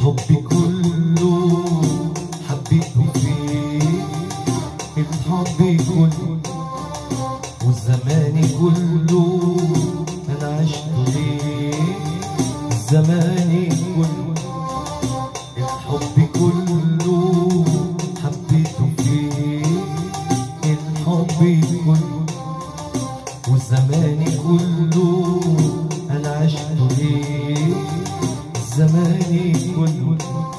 الحب كله حبيته فيك الحب كله والزمان كله انا عشت ليك الزمان كله الحب كله حبيته فيك الحب كله والزمان كله انا عشت ليك الزمان كله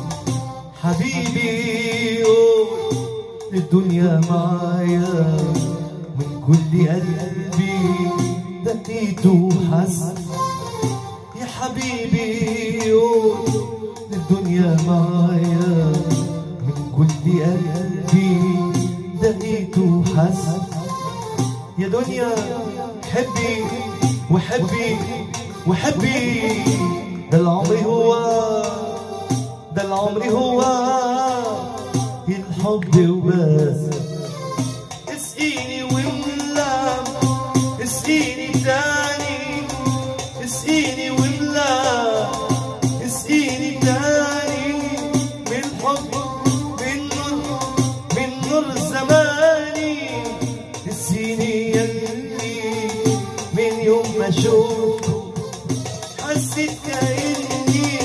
حبيبي قول الدنيا معايا من كل قلبي دقيت وحس يا حبيبي قول الدنيا معايا من كل قلبي دقيت وحس يا دنيا حبي وحبي وحبي ده العمر هو ده العمر هو الحب وبس اسقيني واملا اسقيني تاني اسقيني واملا اسقيني تاني من حب من نور من نور زماني اسقيني يلي من يوم ما شوفته حسيت كأني